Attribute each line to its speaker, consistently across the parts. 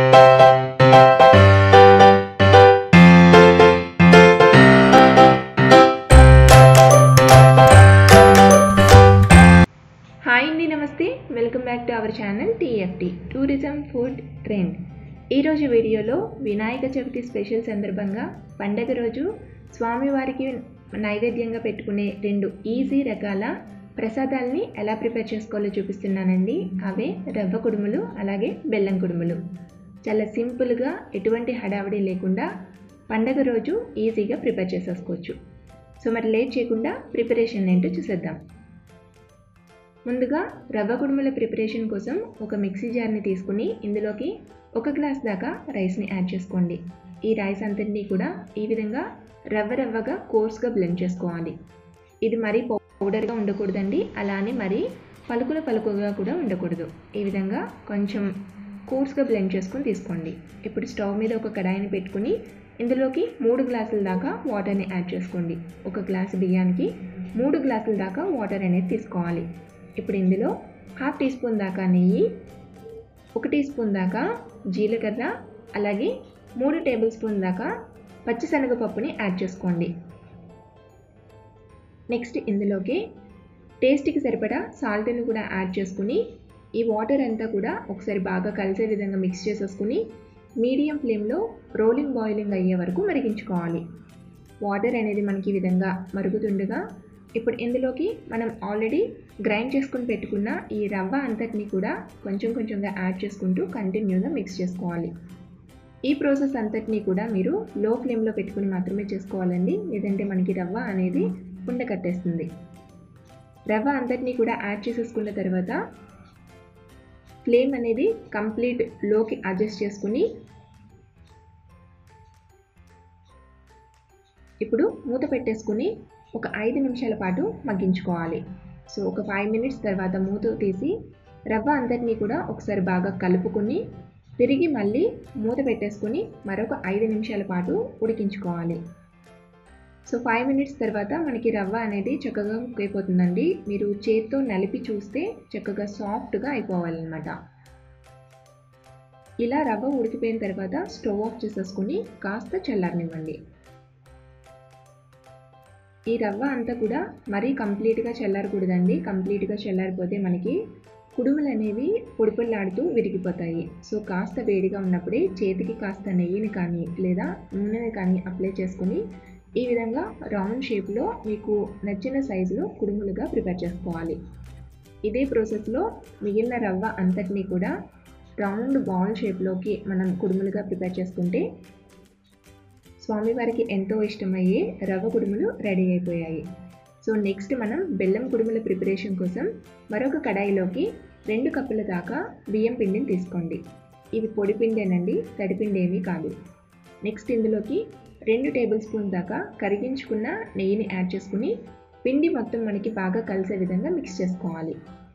Speaker 1: hi అండి నమస్తే welcome back to our channel TFT tourism food trend ఈరోజు వీడియోలో వినాయక చవితి స్పెషల్ సందర్భంగా పండగ రోజు స్వామివారికి నైవేద్యంగా పెట్టుకునే రెండు ఈజీ రకాల ప్రసాదాలని ఎలా ప్రిపేర్ చేసుకోవాలో చూపిస్తున్నానండి అవే రవ్వ కుడుములు అలాగే బెల్లం కుడుములు చాలా సింపుల్గా ఎటువంటి హడావిడి లేకుండా పండగ రోజు ఈజీగా ప్రిపేర్ చేసేసుకోవచ్చు సో మరి లేట్ చేయకుండా ప్రిపరేషన్ ఏంటో చూసేద్దాం ముందుగా రవ్వ కుడుముల ప్రిపరేషన్ కోసం ఒక మిక్సీ జార్ని తీసుకుని ఇందులోకి ఒక గ్లాస్ దాకా రైస్ని యాడ్ చేసుకోండి ఈ రైస్ అంతటినీ కూడా ఈ విధంగా రవ్వ రవ్వగా కోర్స్గా బ్లెండ్ చేసుకోవాలి ఇది మరీ పౌడర్గా ఉండకూడదండి అలానే మరీ పలుకుల పలుకుగా కూడా ఉండకూడదు ఈ విధంగా కొంచెం కోర్స్గా బ్లెండ్ చేసుకొని తీసుకోండి ఇప్పుడు స్టవ్ మీద ఒక కడాయిని పెట్టుకుని ఇందులోకి మూడు గ్లాసుల దాకా వాటర్ని యాడ్ చేసుకోండి ఒక గ్లాసు బియ్యానికి మూడు గ్లాసుల దాకా వాటర్ అనేది తీసుకోవాలి ఇప్పుడు ఇందులో హాఫ్ టీ స్పూన్ దాకా నెయ్యి ఒక టీ స్పూన్ దాకా జీలకర్ర అలాగే మూడు టేబుల్ స్పూన్ దాకా పచ్చిశనగపప్పుని యాడ్ చేసుకోండి నెక్స్ట్ ఇందులోకి టేస్ట్కి సరిపడా సాల్ట్ని కూడా యాడ్ చేసుకుని ఈ వాటర్ అంతా కూడా ఒకసారి బాగా కలిసే విధంగా మిక్స్ చేసేసుకుని మీడియం ఫ్లేమ్లో రోలింగ్ బాయిలింగ్ అయ్యే వరకు మరిగించుకోవాలి వాటర్ అనేది మనకి ఈ విధంగా మరుగుతుండగా ఇప్పుడు ఇందులోకి మనం ఆల్రెడీ గ్రైండ్ చేసుకుని పెట్టుకున్న ఈ రవ్వ అంతటిని కూడా కొంచెం కొంచెంగా యాడ్ చేసుకుంటూ కంటిన్యూగా మిక్స్ చేసుకోవాలి ఈ ప్రాసెస్ అంతటినీ కూడా మీరు లో ఫ్లేమ్లో పెట్టుకుని మాత్రమే చేసుకోవాలండి లేదంటే మనకి రవ్వ అనేది ఉండకట్టేస్తుంది రవ్వ అంతటినీ కూడా యాడ్ చేసేసుకున్న తర్వాత ఫ్లేమ్ అనేది కంప్లీట్ లోకి అడ్జస్ట్ చేసుకుని ఇప్పుడు మూత పెట్టేసుకుని ఒక ఐదు నిమిషాల పాటు మగ్గించుకోవాలి సో ఒక ఫైవ్ మినిట్స్ తర్వాత మూత తీసి రవ్వ అంతటినీ కూడా ఒకసారి బాగా కలుపుకొని తిరిగి మళ్ళీ మూత పెట్టేసుకొని మరొక ఐదు నిమిషాల పాటు ఉడికించుకోవాలి సో ఫైవ్ మినిట్స్ తర్వాత మనకి రవ్వ అనేది చక్కగా కుక్ అయిపోతుందండి మీరు చేత్తో నలిపి చూస్తే చక్కగా సాఫ్ట్గా అయిపోవాలన్నమాట ఇలా రవ్వ ఉడికిపోయిన తర్వాత స్టవ్ ఆఫ్ చేసేసుకుని కాస్త చల్లారనివ్వండి ఈ రవ్వ అంతా కూడా మరీ కంప్లీట్గా చల్లారకూడదండి కంప్లీట్గా చల్లారిపోతే మనకి కుడుములు అనేవి పొడిపొల్లాడుతూ విరిగిపోతాయి సో కాస్త వేడిగా ఉన్నప్పుడే చేతికి కాస్త నెయ్యిని కానీ లేదా నూనెని కానీ అప్లై చేసుకొని ఈ విధంగా రౌండ్ షేప్లో మీకు నచ్చిన సైజులో కుడుములుగా ప్రిపేర్ చేసుకోవాలి ఇదే ప్రాసెస్లో మిగిలిన రవ్వ అంతటినీ కూడా రౌండ్ బాల్ షేప్లోకి మనం కుడుములుగా ప్రిపేర్ చేసుకుంటే స్వామివారికి ఎంతో ఇష్టమయ్యే రవ్వ కుడుములు రెడీ అయిపోయాయి సో నెక్స్ట్ మనం బెల్లం కుడుముల ప్రిపరేషన్ కోసం మరొక కడాయిలోకి రెండు కప్పుల దాకా బియ్యం పిండిని తీసుకోండి ఇది పొడి పిండేనండి తడిపిండి ఏమీ కాదు నెక్స్ట్ ఇందులోకి రెండు టేబుల్ స్పూన్ దాకా కరిగించుకున్న నెయ్యిని యాడ్ చేసుకుని పిండి మొత్తం మనకి బాగా కలిసే విధంగా మిక్స్ చేసుకోవాలి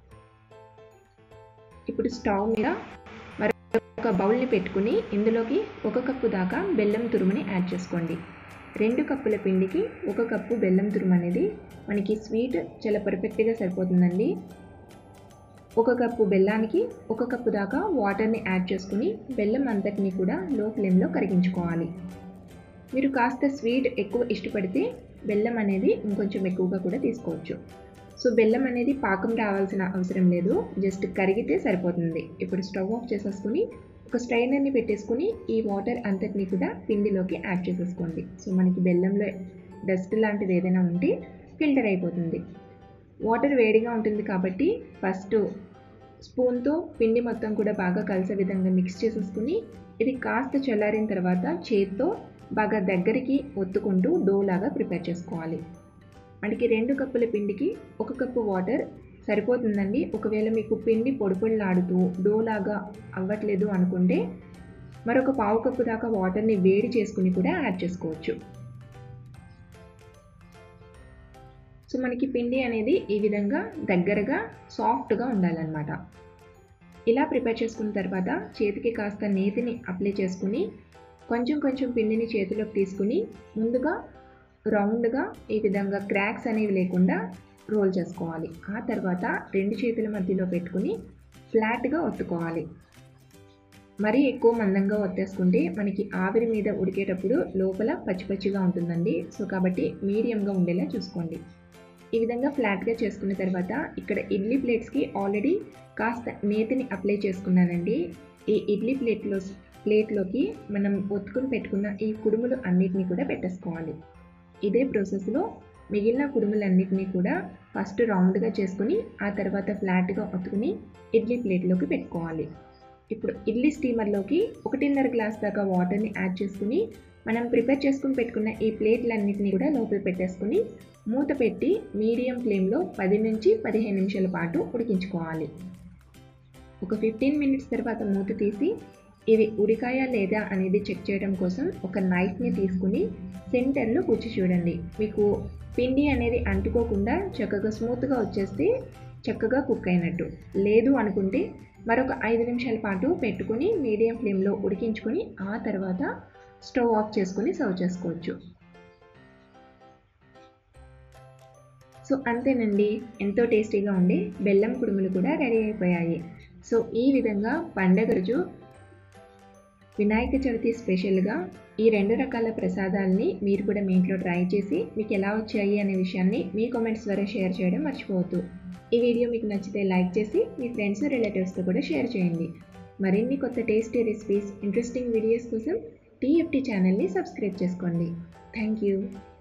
Speaker 1: ఇప్పుడు స్టవ్ మీద ఒక బౌల్ని పెట్టుకుని ఇందులోకి ఒక కప్పు దాకా బెల్లం తురుముని యాడ్ చేసుకోండి రెండు కప్పుల పిండికి ఒక కప్పు బెల్లం తురుము అనేది మనకి స్వీట్ చాలా పర్ఫెక్ట్గా సరిపోతుందండి ఒక కప్పు బెల్లానికి ఒక కప్పు దాకా వాటర్ని యాడ్ చేసుకుని బెల్లం అంతటిని కూడా లో ఫ్లేమ్లో కరిగించుకోవాలి మీరు కాస్త స్వీట్ ఎక్కువ ఇష్టపడితే బెల్లం అనేది ఇంకొంచెం ఎక్కువగా కూడా తీసుకోవచ్చు సో బెల్లం అనేది పాకం రావాల్సిన అవసరం లేదు జస్ట్ కరిగితే సరిపోతుంది ఇప్పుడు స్టవ్ ఆఫ్ చేసేసుకుని ఒక స్ట్రైనర్ని పెట్టేసుకుని ఈ వాటర్ అంతటిని కూడా పిండిలోకి యాడ్ చేసేసుకోండి సో మనకి బెల్లంలో డస్ట్ లాంటిది ఏదైనా ఉంటే ఫిల్టర్ అయిపోతుంది వాటర్ వేడిగా ఉంటుంది కాబట్టి ఫస్ట్ స్పూన్తో పిండి మొత్తం కూడా బాగా కలిసే విధంగా మిక్స్ చేసేసుకుని ఇది కాస్త చల్లారిన తర్వాత చేత్తో బాగా దగ్గరికి ఒత్తుకుంటూ డో లాగా ప్రిపేర్ చేసుకోవాలి మనకి రెండు కప్పుల పిండికి ఒక కప్పు వాటర్ సరిపోతుందండి ఒకవేళ మీకు పిండి పొడి పొడిలాడుతూ డో లాగా అవ్వట్లేదు అనుకుంటే మరొక పావు కప్పు దాకా వాటర్ని వేడి చేసుకుని కూడా యాడ్ చేసుకోవచ్చు సో మనకి పిండి అనేది ఈ విధంగా దగ్గరగా సాఫ్ట్గా ఉండాలన్నమాట ఇలా ప్రిపేర్ చేసుకున్న తర్వాత చేతికి కాస్త నేతిని అప్లై చేసుకుని కొంచెం కొంచెం పిండిని చేతిలోకి తీసుకుని ముందుగా రౌండ్గా ఈ విధంగా క్రాక్స్ అనేవి లేకుండా రోల్ చేసుకోవాలి ఆ తర్వాత రెండు చేతుల మధ్యలో పెట్టుకుని ఫ్లాట్గా ఒత్తుకోవాలి మరీ ఎక్కువ మందంగా ఒత్తేసుకుంటే మనకి ఆవిరి మీద ఉడికేటప్పుడు లోపల పచ్చి పచ్చిగా ఉంటుందండి సో కాబట్టి మీడియంగా ఉండేలా చూసుకోండి ఈ విధంగా ఫ్లాట్గా చేసుకున్న తర్వాత ఇక్కడ ఇడ్లీ ప్లేట్స్కి ఆల్రెడీ కాస్త నేతిని అప్లై చేసుకున్నానండి ఈ ఇడ్లీ ప్లేట్లో ప్లేట్లోకి మనం ఒత్తుకుని పెట్టుకున్న ఈ కుడుములు అన్నిటినీ కూడా పెట్టేసుకోవాలి ఇదే ప్రాసెస్లో మిగిలిన కుడుములన్నిటినీ కూడా ఫస్ట్ రౌండ్గా చేసుకుని ఆ తర్వాత ఫ్లాట్గా ఒత్తుకుని ఇడ్లీ ప్లేట్లోకి పెట్టుకోవాలి ఇప్పుడు ఇడ్లీ స్టీమర్లోకి ఒకటిన్నర గ్లాస్ దాకా వాటర్ని యాడ్ చేసుకుని మనం ప్రిపేర్ చేసుకుని పెట్టుకున్న ఈ ప్లేట్లన్నిటిని కూడా లోపల పెట్టేసుకుని మూత పెట్టి మీడియం ఫ్లేమ్లో పది నుంచి పదిహేను నిమిషాల పాటు ఉడికించుకోవాలి ఒక ఫిఫ్టీన్ మినిట్స్ తర్వాత మూత తీసి ఇవి ఉడికాయా లేదా అనేది చెక్ చేయడం కోసం ఒక నైఫ్ని తీసుకుని సెంటర్లో కూర్చి చూడండి మీకు పిండి అనేది అంటుకోకుండా చక్కగా స్మూత్గా వచ్చేస్తే చక్కగా కుక్ అయినట్టు లేదు అనుకుంటే మరొక ఐదు నిమిషాల పాటు పెట్టుకుని మీడియం ఫ్లేమ్లో ఉడికించుకొని ఆ తర్వాత స్టవ్ ఆఫ్ చేసుకుని సర్వ్ చేసుకోవచ్చు సో అంతేనండి ఎంతో టేస్టీగా ఉండి బెల్లం కుడుములు కూడా రెడీ అయిపోయాయి సో ఈ విధంగా పండగ రోజు వినాయక చవితి స్పెషల్గా ఈ రెండు రకాల ప్రసాదాలని మీరు కూడా మీ ఇంట్లో ట్రై చేసి మీకు ఎలా వచ్చాయి అనే విషయాన్ని మీ కామెంట్స్ ద్వారా షేర్ చేయడం మర్చిపోవద్దు ఈ వీడియో మీకు నచ్చితే లైక్ చేసి మీ ఫ్రెండ్స్ రిలేటివ్స్తో కూడా షేర్ చేయండి మరిన్ని కొత్త టేస్టీ రెసిపీస్ ఇంట్రెస్టింగ్ వీడియోస్ కోసం టీఎఫ్టీ ఛానల్ని సబ్స్క్రైబ్ చేసుకోండి థ్యాంక్ యూ